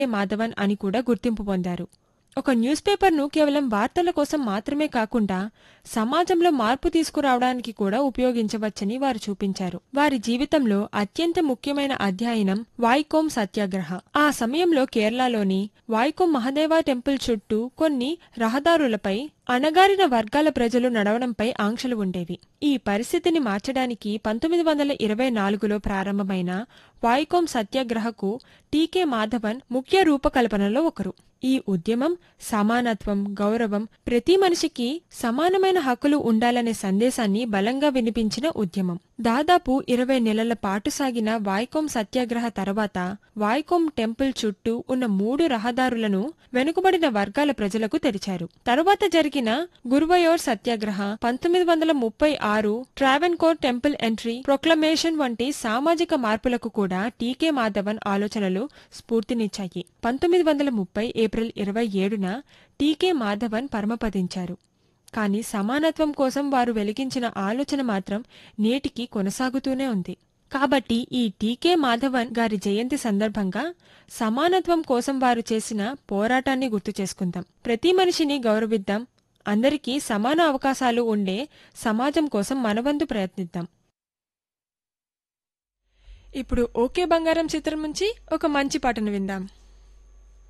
మాధవన్ అని కూడా గుర్తింపు పొందారు ఒక న్యూస్ పేపర్ను కేవలం వార్తల కోసం మాత్రమే కాకుండా సమాజంలో మార్పు తీసుకురావడానికి కూడా ఉపయోగించవచ్చని వారు చూపించారు వారి జీవితంలో అత్యంత ముఖ్యమైన అధ్యయనం వాయికోమ్ సత్యాగ్రహ ఆ సమయంలో కేరళలోని వాయికోమ్ మహదేవ టెంపుల్ చుట్టూ కొన్ని రహదారులపై అణగారిన వర్గాల ప్రజలు నడవడంపై ఆంక్షలు ఉండేవి ఈ పరిస్థితిని మార్చడానికి పంతొమ్మిది వందల ఇరవై నాలుగులో ప్రారంభమైన వాయికోమ్ సత్యాగ్రహకు టీకే మాధవన్ ముఖ్య రూపకల్పనలో ఒకరు ఈ ఉద్యమం సమానత్వం గౌరవం ప్రతి మనిషికి సమానమైన హక్కులు ఉండాలనే సందేశాన్ని బలంగా వినిపించిన ఉద్యమం దాదాపు ఇరవై నెలల పాటు సాగిన వాయికోమ్ సత్యాగ్రహ తర్వాత వాయికోమ్ టెంపుల్ చుట్టూ ఉన్న మూడు రహదారులను వెనుకబడిన వర్గాల ప్రజలకు తెరిచారు తరువాత జరిగిన గురువయోర్ సత్యాగ్రహ పంతొమ్మిది వందల ముప్పై ఆరు ట్రావెన్కోర్ టెంపుల్ ఎంట్రీ ప్రొక్లమేషన్ వంటి సామాజిక మార్పులకు కూడా టీకే మాధవన్ ఆలోచనలు స్ఫూర్తినిచ్చాయి పంతొమ్మిది వందల ముప్పై ఏప్రిల్ ఇరవై ఏడున టీకే మాధవన్ పరమపదించారు కానీ సమానత్వం కోసం వారు వెలిగించిన ఆలోచన మాత్రం నేటికి కొనసాగుతూనే ఉంది కాబట్టి ఈ టీకే మాధవన్ గారి జయంతి సందర్భంగా సమానత్వం కోసం వారు చేసిన పోరాటాన్ని గుర్తు చేసుకుందాం ప్రతి మనిషిని గౌరవిద్దాం అందరికీ సమాన అవకాశాలు ఉండే సమాజం కోసం మనవంతు ప్రయత్నిద్దాం ఇప్పుడు ఓకే బంగారం చిత్రం నుంచి ఒక మంచి పాటను విందాం